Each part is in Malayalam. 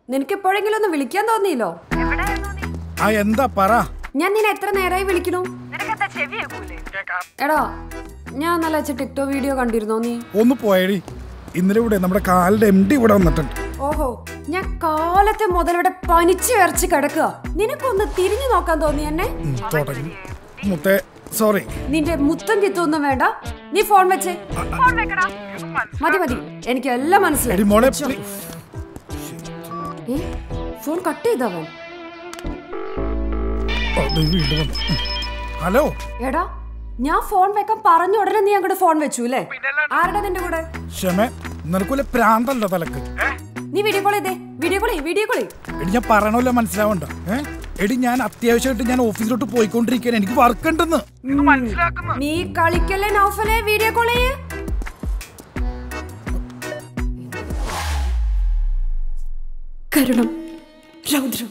നിനക്ക് എപ്പോഴെങ്കിലും ഒന്ന് വിളിക്കാൻ തോന്നിയില്ലോ ആ എന്താ പറ ഞാൻ നിന്നെ എത്ര നേരമായി വിളിക്കണു എടാ ഞാൻ നല്ല വെച്ച ടിക്ടോക്ക് വീഡിയോ കണ്ടിരുന്നോ നീ ഒന്ന് പോയടി ഇന്നലെ ഇവിടെ നമ്മുടെ കാലിന്റെ എം ഡി ഇവിടെ വന്നിട്ടുണ്ട് ഓഹോ ഞാൻ കാലത്തെ മുതൽ ഇവിടെ പനിച്ച് വരച്ച് കിടക്കുക നിനക്കൊന്ന് തിരിഞ്ഞു നോക്കാൻ തോന്നി എന്നെ ഉം, തുടങ്ങി മുത്തേ സോറി നിന്റെ മുത്തം കിത്തൊന്നും വേണ്ട നീ ഫോൺ വെച്ചേ മതി മതി എനിക്ക് എല്ലാം എടി മനസ്സിലായി മോളെ ഏ, ഫോൺ കട്ട് ചെയ്തവൻ ഓ, ദേ വീണ്ടും വന്നു. ഉം. ഹലോ എടാ ഞാൻ ഫോൺ വെക്കാൻ പറഞ്ഞ ഉടനെ നീ അങ്ങോട്ട് ഫോൺ വെച്ചു അല്ലേ ആരുടെ നിന്റെ കൂടെ ക്ഷമ നിനക്കൊല്ല പ്രാന്തല്ല തലക്ക് നീ വീഡിയോ കോൾ ചെയ്തേ വീഡിയോ കോൾ വീഡിയോ കോൾ എടി ഞാൻ പറയണല്ലോ മനസ്സിലാവണ്ട ഏ എടി ഞാൻ അത്യാവശ്യമായിട്ട് ഞാൻ ഓഫീസിലോട്ട് പോയിക്കൊണ്ടിരിക്കുകയാണ് എനിക്ക് വർക്ക് ഉണ്ടെന്ന് നീ കളിക്കല്ലേ നൗഫലെ വീഡിയോ കോൾ ചെയ്യേ കരുണം രൗദ്രം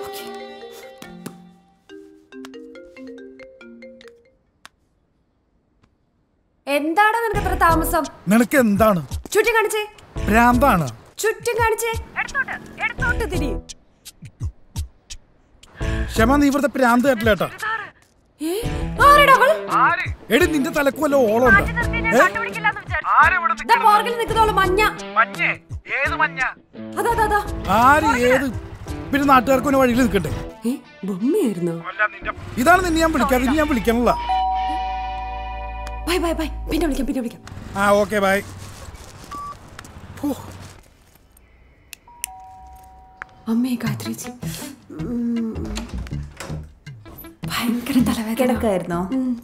എന്താണ് നിനക്ക് അത്ര താമസം നിനക്ക് എന്താണ് ചുറ്റും കാണിച്ചേ പ്രാന്താണ് ചുറ്റും കാണിച്ചേ എടുത്തോട്ട് എടുത്തോട്ട് തിരി ക്ഷമ നീ ഇവിടുത്തെ പ്രാന്ത് കേട്ടില്ല കേട്ടാ ഏ, ആരെടാ അവൾ എടി നിന്റെ തലക്ക് വല്ല ഓളമുണ്ടോ ഏ ദാ പുറകിൽ നിൽക്കുന്നവള് മഞ്ഞ അതാ അതാ, അതാ ആര് ഏത് പിന്നെ നാട്ടുകാർക്ക് പിന്നെ വഴിയിൽ നിൽക്കട്ടെ ഏ ബൊമ്മയായിരുന്നോ ഇതാണ് നിന്നെ ഞാൻ വിളിക്കാതെ ഇനി ഞാൻ വിളിക്കണല്ല ബൈ ബൈ ബൈ പിന്നെ വിളിക്കാം പിന്നെ വിളിക്കാം ആ ഓക്കെ ബൈ അമ്മേ ഗായത്രിച്ചി ഉം. ഭയങ്കര തലവേദന കിടക്കായിരുന്നോ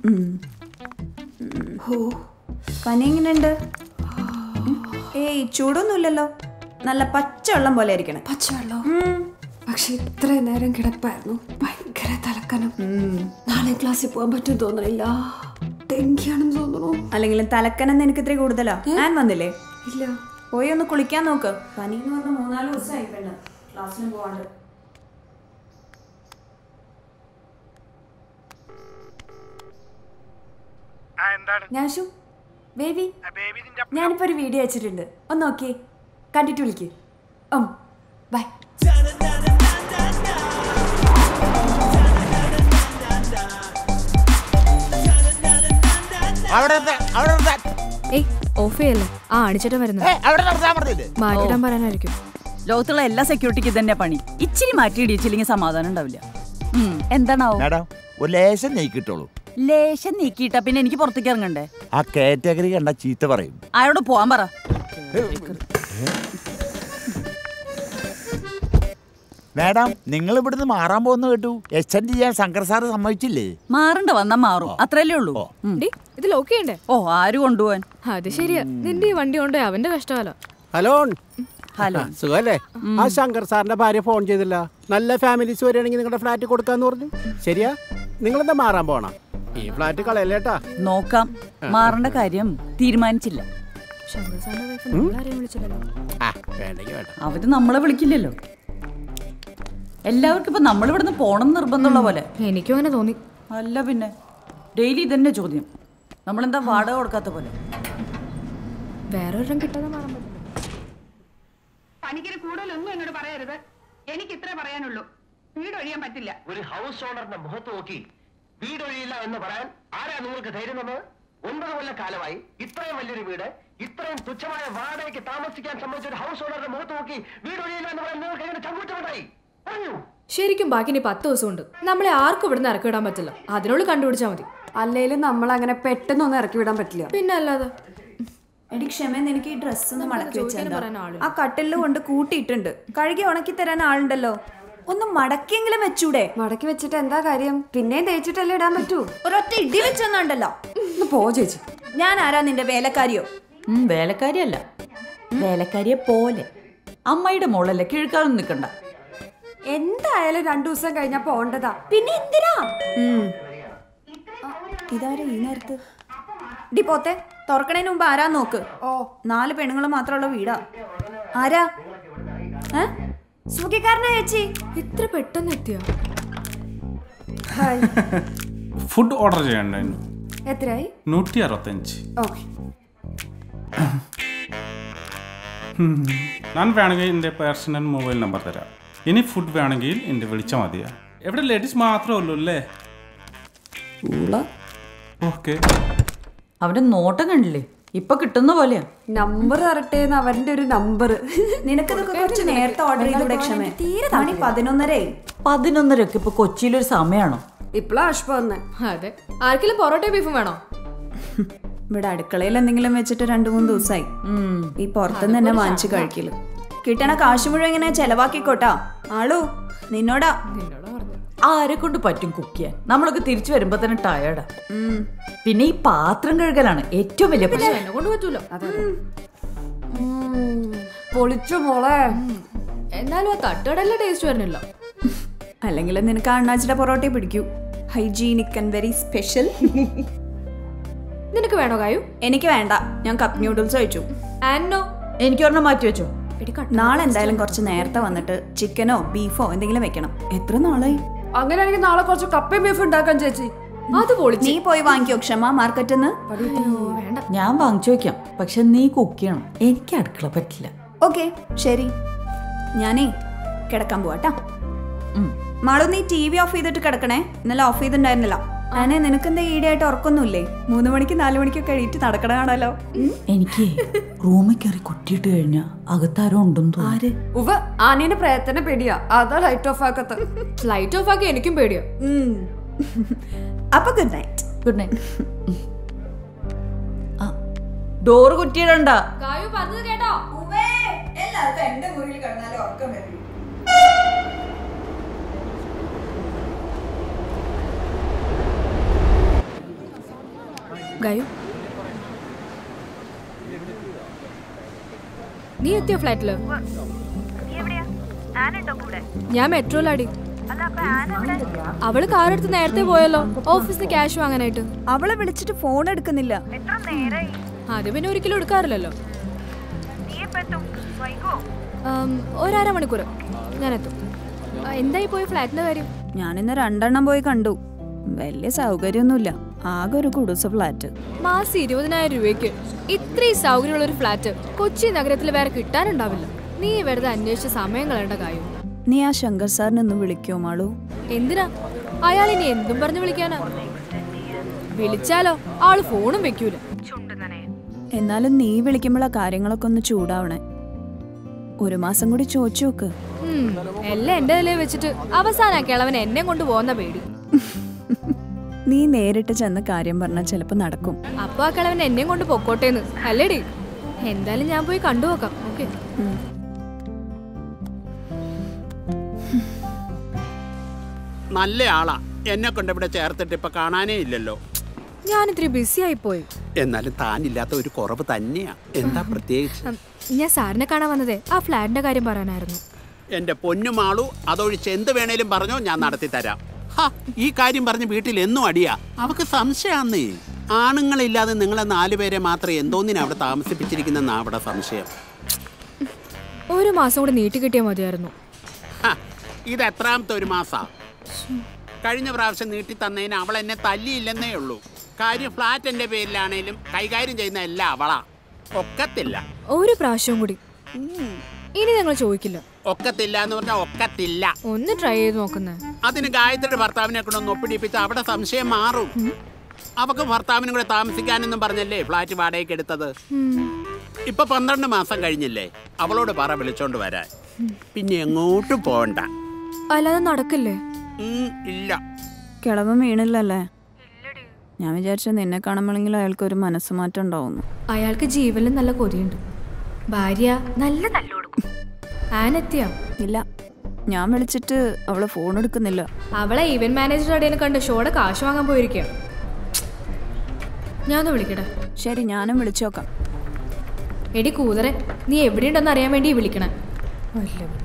ഓ പനി എങ്ങനെയുണ്ട് ഏയ് ചൂടൊന്നുമില്ലല്ലോ നല്ല പച്ചവെള്ളം പോലെ ഇരിക്കണം പച്ചവെള്ളോ പക്ഷെ ഇത്ര നേരം കിടപ്പായിരുന്നു ഭയങ്കര തലക്കനം നാളെ ക്ലാസ്സിൽ പോകാൻ പറ്റും തോന്നണില്ല ഡെങ്കിയാണെന്ന് തോന്നുന്നു അല്ലെങ്കിലും തലക്കനം നിനക്ക് ഇത്തിരി കൂടുതലാ ഞാൻ വന്നില്ലേ ഇല്ല പോയി ഒന്ന് കുളിക്കാൻ നോക്ക് പനി എന്ന് പറഞ്ഞ മൂന്നാല് ദിവസമായി പെണ്ണ് ക്ലാസ്സിലും പോവാണ്ട് ഞാശു ബേബി ഞാനിപ്പോ ഒരു വീഡിയോ അയച്ചിട്ടുണ്ട് ഒന്ന് നോക്കിയേ കണ്ടിട്ട് വിളിക്ക് ഉം ബൈ അവിടെ നിർത്ത്, അവിടെ നിർത്താൻ. ഏയ് ഓഫ് ചെയ്യല്ലേ ആ അണിച്ചിട്ട് വരുന്നത് ഏ, അവിടെ നിർത്താൻ പറഞ്ഞില്ലേ മാറ്റിടാൻ പറയാനായിരിക്കും ലോകത്തുള്ള എല്ലാ സെക്യൂരിറ്റിക്ക് തന്നെ പണി ഇച്ചിരി മാറ്റി ഇടിച്ചില്ലെങ്കിൽ സമാധാനം ഉണ്ടാവില്ല ഉം, എന്താണാവോ മാഡം ഒരു ലേശം നീക്കിട്ടുള്ളൂ ലേശം നീക്കിയിട്ടാ പിന്നെ എനിക്ക് പുറത്തേക്ക് ഇറങ്ങണ്ടേ ആ കാറ്റഗറി കണ്ട ചീത്ത പറയും ആരോട് പോവാൻ പറ മാഡം നിങ്ങൾ ഇവിടുന്ന് മാറാൻ പോകുന്ന കേട്ടു എക്സ്റ്റെൻഡ് ചെയ്യാൻ ശങ്കർ സാറ് സമ്മതിച്ചില്ലേ മാറണ്ട വന്നാ മാറും അത്രയല്ലേ ഉള്ളൂ ഉം. ഡി ഇത് ലോക്ക് ചെയ്യണ്ടേ ഓ ആര് കൊണ്ടുപോവാൻ അത് ശരിയാ നിന്റെ ഈ വണ്ടി കൊണ്ട് അവന്റെ കഷ്ടകാലോ ഹലോ ഹലോ സുഖല്ലേ ആ ശങ്കർ സാറിന്റെ ഭാര്യ ഫോൺ ചെയ്തില്ല നല്ല ഫാമിലീസ് വരികയാണെങ്കിൽ നിങ്ങളുടെ ഫ്ലാറ്റ് കൊടുക്കാന്ന് പറഞ്ഞു ശരിയാ നിങ്ങളെന്താ മാറാൻ പോണ ഈ ഫ്ലാറ്റ് കളയല്ലേട്ടാ നോക്കാം മാറേണ്ട കാര്യം തീരുമാനിച്ചില്ല ശങ്കർ സാറിന്റെ വൈഫ് നമ്മളാരെയും വിളിച്ചില്ലല്ലോ ആ വേണ്ടെങ്കിൽ വേണ്ട അവര് നമ്മളെ വിളിക്കില്ലല്ലോ എല്ലാവർക്കും ഇപ്പൊ നമ്മൾ ഇവിടുന്ന് പോണം നിർബന്ധമുള്ള പോലെ എനിക്കും അങ്ങനെ തോന്നി അല്ല പിന്നെ ഡെയിലി ഇതന്നെ ചോദ്യം നമ്മളെന്താ വാടക കൊടുക്കാത്ത പോലെ വേറെ ഒരെണ്ണം കിട്ടാതെ മാറാൻ പറ്റില്ല പണിക്കൊരു കൂടുതലൊന്നും എന്നോട് പറയരുത് എനിക്ക് ഇത്രേ പറയാനുള്ളൂ വീട് ഒഴിയാൻ പറ്റില്ല ഒരു ഹൗസ് ഓണറിന്റെ മുഖത്ത് നോക്കി വീടൊഴിയില്ല എന്ന് പറയാൻ ആരാ നിങ്ങൾക്ക് ധൈര്യം തന്നത് ഒൻപത് കൊല്ല കാലമായി ഇത്രയും വലിയൊരു വീട് ഇത്രയും തുച്ഛമായ വാടകയ്ക്ക് താമസിക്കാൻ സംബന്ധിച്ച ഒരു ഹൗസ് ഓണറുടെ മുഖത്ത് നോക്കി വീടൊഴിയില്ല എന്ന് പറയാൻ നിങ്ങൾക്ക് എങ്ങനെ ചങ്കൂറ്റമുണ്ടായി പറയൂ ശരിക്കും ബാക്കി ഇനി പത്ത് ദിവസം ഉണ്ട് നമ്മളെ ആർക്കും ഇവിടുന്ന് ഇറക്കി വിടാൻ പറ്റില്ല അതിനുള്ളിൽ കണ്ടുപിടിച്ചാൽ മതി അല്ലേലും നമ്മൾ അങ്ങനെ പെട്ടെന്നൊന്നും ഇറക്കി വിടാൻ പറ്റില്ല പിന്നെ അല്ലാതെ എടി ക്ഷമ നിനക്ക് ഈ ഡ്രസ്സ് ഒന്ന് മടക്കി ചോദിക്കാനും വെച്ചാ പറയാൻ ആളില്ല. ആ കട്ടിലിൽ കൊണ്ട് കൂട്ടിയിട്ടുണ്ട് കഴുകി ഉണക്കി തരാൻ ആളുണ്ടല്ലോ ഒന്ന് മടക്കിയെങ്കിലും വെച്ചൂടെ മടക്കി വെച്ചിട്ട് എന്താ കാര്യം പിന്നെയും തേച്ചിട്ടല്ലേ ഇടാൻ പറ്റൂ ഒരൊറ്റ ഇടി വെച്ചൊന്നുണ്ടല്ലോ ഒന്ന് പോ ചേച്ചി ഞാൻ ആരാ നിന്റെ വേലക്കാരിയോ ഉം, വേലക്കാരിയല്ല വേലക്കാരിയെ പോലെ അമ്മയുടെ മോളല്ലേ കിഴക്കാലം നിൽക്കണ്ട എന്തായാലും രണ്ടു ദിവസം കഴിഞ്ഞാ പോണ്ടതാ പിന്നെ എന്തിനാ ഇതാരാ ഈ നേരത്ത് ഡി പോത്തെ തുറക്കണേന് മുമ്പ് ആരാ നോക്ക് ഓ നാല് പെണ്ണുങ്ങൾ മാത്രമുള്ള വീടാ ആരാ ഏ സുഖിക്കാരനാ ചേച്ചി ഇത്ര പെട്ടെന്ന് എത്തിയോ ഹായ് ഫുഡ് ഓർഡർ ചെയ്യണ്ടായിരുന്നു എത്രയായി നൂറ്റി അറുപത്തഞ്ച് ഓക്കെ ഉം. ഞാൻ വേണമെങ്കിൽ എൻ്റെ പേഴ്സണൽ മൊബൈൽ നമ്പർ തരാം ഇനി ഫുഡ് വേണമെങ്കിൽ എൻ്റെ വിളിച്ചാൽ മതിയാ എവിടെ ലേഡീസ് മാത്രമേ ഉള്ളൂ അല്ലേ ഓക്കെ അവന്റെ നോട്ടം കണ്ടില്ലേ ഇപ്പൊ കിട്ടുന്ന പോലെയാ നമ്പർ തരട്ടേന്ന് അവന്റെ ഒരു നമ്പർ നിനക്കിതൊക്കെ കുറച്ച് നേരത്തെ ഓർഡർ ചെയ്തൂടെ ക്ഷമ തീരെ മണി പതിനൊന്നരേ പതിനൊന്നരക്ക് ഇപ്പൊ കൊച്ചിയിലൊരു സമയമാണോ ഇപ്പളാ അഷ്പ വന്നേ അതെ ആർക്കെങ്കിലും പൊറോട്ടയും ബീഫും വേണോ ഇവിടെ അടുക്കളയിൽ എന്തെങ്കിലും വെച്ചിട്ട് രണ്ടു മൂന്ന് ദിവസമായി ഈ പുറത്തുനിന്ന് തന്നെ വാങ്ങിച്ച് കഴിക്കല് കിട്ടണ കാശ് മുഴുവൻ ഇങ്ങനെ ചെലവാക്കിക്കോട്ടാ ആളു നിന്നോടാ ആരെ കൊണ്ട് പറ്റും കുക്ക് ചെയ്യാൻ നമ്മളൊക്കെ തിരിച്ചു വരുമ്പോ തന്നെ ടയേർഡാ പിന്നെ ഈ പാത്രം കഴുകലാണ് ഏറ്റവും വലിയ പ്രശ്നം എന്നെ കൊണ്ട് പറ്റൂല പൊളിച്ചു മോളെ എന്നാലും ആ തട്ടുകടലിലെ ടേസ്റ്റ് വരുന്നില്ല അല്ലെങ്കിൽ നിനക്ക് അണ്ണാച്ചിയുടെ പൊറോട്ടയെ പിടിക്കൂ ഹൈജീനിക് ആൻഡ് വെരി സ്പെഷ്യൽ നിനക്ക് വേണോ കായു എനിക്ക് വേണ്ട ഞാൻ കപ്പ് ന്യൂഡിൽസ് കഴിച്ചു ആന്നോ എനിക്ക് ഒരെണ്ണം മാറ്റി വെച്ചോ നാളെ എന്തായാലും കുറച്ച് നേരത്തെ വന്നിട്ട് ചിക്കനോ ബീഫോ എന്തെങ്കിലും വെക്കണം എത്ര നാളായി അങ്ങനെയാണെങ്കിൽ നാളെ കുറച്ച് കപ്പയും ബീഫ് ഉണ്ടാക്കാൻ ചേച്ചി അത് പൊളിച്ച് നീ പോയി വാങ്ങിക്കോ ക്ഷമ മാർക്കറ്റിൽ നിന്ന് വേണ്ട ഞാൻ വാങ്ങിച്ചു വെക്കാം പക്ഷെ നീ കുക്ക് ചെയ്യണം എനിക്ക് അടുക്കള പറ്റില്ല ഓക്കെ ശരി ഞാനേ കിടക്കാൻ പോവാട്ടാ മാളു നീ ടി വി ഓഫ് ചെയ്തിട്ട് കിടക്കണേ ഇന്നലെ ഓഫ് ചെയ്തിട്ടുണ്ടായിരുന്നില്ല ആനെ നിനക്കെന്താ ഈടെയായിട്ട് ഉറക്കൊന്നുമില്ലേ മൂന്ന് മണിക്ക് നാല് മണിക്കൊക്കെ എഴുതി നടക്കണ കാണാലോ ഉം? എനിക്ക് റൂമിൽ കയറി കൊട്ടിയിട്ട് കഴിഞ്ഞാ അകത്താരോ ഉണ്ടെന്ന് തോന്നുന്നു ഉവ ആനേന്റെ പ്രയത്ന പേടിയാ അതാ ലൈറ്റ് ഓഫ് ആക്കത്ത് ലൈറ്റ് ഓഫ് ആക്കി എനിക്കും പേടിയാ ഉം. അപ്പൊ good night good night door കുറ്റിയിടണ്ട കായു പറഞ്ഞത് കേട്ടോ ഗായു നീ എത്തിയോ ഫ്ലാറ്റില് ഞാൻ മെട്രോയിലാടി അവള് കാറെടുത്ത് നേരത്തെ പോയല്ലോ ഓഫീസിൽ ക്യാഷ് വാങ്ങാനായിട്ട് അവളെ വിളിച്ചിട്ട് ഫോൺ എടുക്കുന്നില്ല അത് പിന്നെ ഒരിക്കലും എടുക്കാറില്ലല്ലോ ഉം, ഒരര മണിക്കൂർ ഞാൻ എത്തും ആ, എന്തായി പോയി ഫ്ലാറ്റിന്റെ കാര്യം ഞാനിന്ന് രണ്ടെണ്ണം പോയി കണ്ടു വലിയ സൗകര്യമൊന്നുമില്ല ആകെ ഒരു കുടുസ ഫ്ലാറ്റ് മാസം ഇരുപതിനായിരം രൂപയ്ക്ക് ഇത്രയും സൗകര്യമുള്ള ഒരു ഫ്ലാറ്റ് കൊച്ചി നഗരത്തിൽ വേറെ കിട്ടാനുണ്ടാവില്ല നീ വെറുതെ അന്വേഷിച്ച സമയം കളയേണ്ട കാര്യം നീ ആ ശങ്കർ സാറിനെ ഒന്ന് വിളിക്കോ മാളു എന്തിനാ അയാൾ ഇനി എന്തും പറഞ്ഞു വിളിക്കാനാ വിളിച്ചാലോ ആള് ഫോണും വെക്കൂല എന്നാലും നീ വിളിക്കുമ്പോഴാ കാര്യങ്ങളൊക്കെ ഒന്ന് ചൂടാവണേ ഒരു മാസം കൂടി ചോദിച്ചു നോക്ക് ഉം, എല്ലാം എന്റെ തലയിൽ വെച്ചിട്ട് അവസാനം കിളവൻ എന്നെ കൊണ്ട് പോകുന്ന പേടി നീ നേരിട്ട് ചെന്ന് കാര്യം പറഞ്ഞാൽ ചിലപ്പോൾ നടക്കും അപ്പൊ ആ കിളവൻ എന്നെയും കൊണ്ട് പൊക്കോട്ടേന്ന് അല്ലേടി എന്തായാലും ഞാൻ പോയി കണ്ടു നോക്കാം ഓക്കെ നല്ല ആളാ എന്നെ കൊണ്ട് ഇവിടെ ചേർത്തിട്ട് ഇപ്പൊ കാണാനേ ഇല്ലല്ലോ ഞാനിത്തിരി ബിസി ആയിപ്പോയി എന്നാലും താനില്ലാത്ത ഒരു കുറവ് തന്നെയാ എന്താ പ്രത്യേകിച്ച് ഉം, ഞാൻ സാറിനെ കാണാൻ വന്നതേ ആ ഫ്ലാറ്റിന്റെ കാര്യം പറയാനായിരുന്നു എന്റെ പൊന്നുമാളു അതൊഴിച്ച് എന്ത് വേണേലും പറഞ്ഞോ ഞാൻ നടത്തി തരാം ഹാ, ഈ കാര്യം പറഞ്ഞ് വീട്ടിൽ എന്നും അടിയാ അവക്ക് സംശയാന്നേ ആണുങ്ങളില്ലാതെ നിങ്ങളെ നാലുപേരെ മാത്രം എന്തോന്നിനാ അവിടെ താമസിപ്പിച്ചിരിക്കുന്നെന്നാ അവിടെ സംശയം ഒരു മാസം കൂടി നീട്ടി കിട്ടിയാൽ മതിയായിരുന്നു ഹ, ഇത് എത്രാമത്തെ ഒരു മാസാ കഴിഞ്ഞ പ്രാവശ്യം നീട്ടി തന്നതിന് അവൾ എന്നെ തല്ലിയില്ലെന്നേ ഉള്ളൂ കാര്യം ഫ്ലാറ്റ് എന്റെ പേരിലാണേലും കൈകാര്യം ചെയ്യുന്ന എല്ലാം അവളാ ഒക്കത്തില്ല ഒരു പ്രാവശ്യവും കൂടി ഇനി ഞങ്ങൾ ചോദിക്കില്ല ഒക്കത്തില്ല എന്ന് പറഞ്ഞാൽ ഒക്കത്തില്ല ഒന്ന് ട്രൈ ചെയ്ത് നോക്കുന്നേ അതിന് ഗായത്രിയുടെ ഭർത്താവിനെ കൊണ്ട് ഒന്ന് ഒപ്പിടിപ്പിച്ച് അവിടെ സംശയം മാറും അവക്ക് ഭർത്താവിനും കൂടെ താമസിക്കാനെന്നും പറഞ്ഞല്ലേ ഫ്ലാറ്റ് വാടകയ്ക്ക് എടുത്തത് ഇപ്പൊ പന്ത്രണ്ട് മാസം കഴിഞ്ഞില്ലേ അവളോട് പറ വിളിച്ചോണ്ട് വരാൻ പിന്നെ എങ്ങോട്ടും പോണ്ട അല്ലാതെ നടക്കില്ലേ ഉം, ഇല്ല കിളവൻ വീണില്ലല്ലേ ഞാൻ വിചാരിച്ചു നിന്നെ കാണുമ്പോഴെങ്കിലും അയാൾക്ക് ഒരു മനസ്സുമാറ്റം ഉണ്ടാവുന്നു അയാൾക്ക് ജീവനിൽ നല്ല കൊതിയുണ്ട് ഭാര്യ നല്ല തല്ലുകൊടുക്കും ആനെത്തിയാ ഇല്ല ഞാൻ വിളിച്ചിട്ട് അവള് ഫോൺ എടുക്കുന്നില്ല അവളെ ഈവന്റ് മാനേജറുടെ ഇടയിൽ കണ്ട് ഷോയുടെ കാശ് വാങ്ങാൻ പോയിരിക്കുക ഞാൻ ഒന്ന് വിളിക്കട്ടെ ശരി ഞാനും വിളിച്ചു നോക്കാം എടി കൂതറെ നീ എവിടെയുണ്ടെന്ന് അറിയാൻ വേണ്ടി വിളിക്കണേ